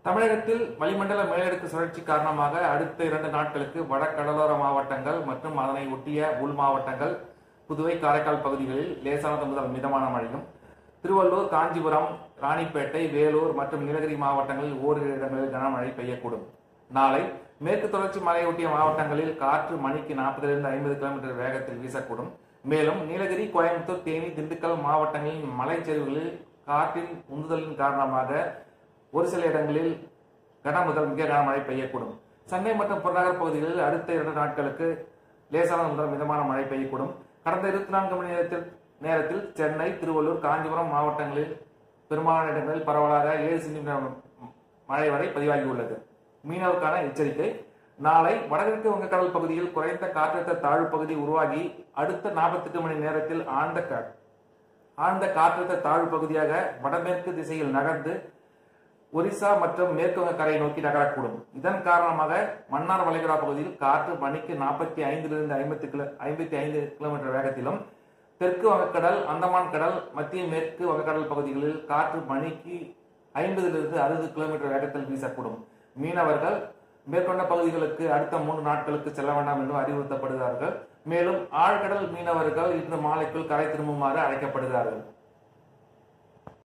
தமிழகத்தில் வளிமண்டல மேலடுக்கு சுழற்சி காரணமாக அடுத்த இரண்டு நாட்களுக்கு வடகடலோர மாவட்டங்கள் மற்றும் அதனை ஒட்டிய உள் மாவட்டங்கள் புதுவை காரைக்கால் பகுதிகளில் லேசானது முதல் மிதமான மழையும் திருவள்ளூர் காஞ்சிபுரம் ராணிப்பேட்டை வேலூர் மற்றும் நீலகிரி மாவட்டங்களில் ஓரிரு இடங்களில் கனமழை பெய்யக்கூடும் நாளை மேற்கு தொடர்ச்சி மலையொட்டிய மாவட்டங்களில் காற்று மணிக்கு நாற்பதிலிருந்து ஐம்பது கிலோமீட்டர் வேகத்தில் வீசக்கூடும் மேலும் நீலகிரி கோயம்புத்தூர் தேனி திண்டுக்கல் மாவட்டங்களின் மலைச்சரிவுகளில் காற்றின் உந்துதலின் காரணமாக ஒரு சில இடங்களில் கன முதல் மிக கனமழை பெய்யக்கூடும் சென்னை மற்றும் புறநகர் பகுதிகளில் அடுத்த இரண்டு நாட்களுக்கு லேசான முதல் மிதமான மழை பெய்யக்கூடும் கடந்த இருபத்தி நான்கு மணி நேரத்தில் நேரத்தில் சென்னை திருவள்ளூர் காஞ்சிபுரம் மாவட்டங்களில் பெரும்பாலான இடங்களில் பரவலாக ஏழு சென்டிமீட்டர் மழை வரை பதிவாகியுள்ளது மீனவருக்கான எச்சரிக்கை நாளை வடகிழக்கு வங்கக்கடல் பகுதியில் குறைந்த காற்றழுத்த தாழ்வு பகுதி உருவாகி அடுத்த நாற்பத்தெட்டு மணி நேரத்தில் ஆழ்ந்த கா- ஆழ்ந்த காற்றழுத்த தாழ்வு பகுதியாக வடமேற்கு திசையில் நகர்ந்து ஒரிசா மற்றும் மேற்கு வங்க கரையை நோக்கி நகரக்கூடும் இதன் காரணமாக மன்னார் வளைகுடா பகுதியில் காற்று மணிக்கு நாற்பத்தி ஐந்திலிருந்து ஐம்பத்தி கிலோ ஐம்பத்தி ஐந்து கிலோமீட்டர் வேகத்திலும் தெற்கு வங்கக்கடல் அந்தமான் கடல் மத்திய மேற்கு வங்கக்கடல் பகுதிகளில் காற்று மணிக்கு ஐம்பதிலிருந்து அறுபது கிலோமீட்டர் வேகத்தில் வீசக்கூடும் மீனவர்கள் மேற்கொண்ட பகுதிகளுக்கு அடுத்த மூன்று நாட்களுக்கு செல்ல வேண்டாம் என்று அறிவுறுத்தப்படுகிறார்கள் மேலும் ஆழ்கடல் மீனவர்கள் இன்று மாலைக்குள் கரை திரும்புமாறு அழைக்கப்படுகிறார்கள்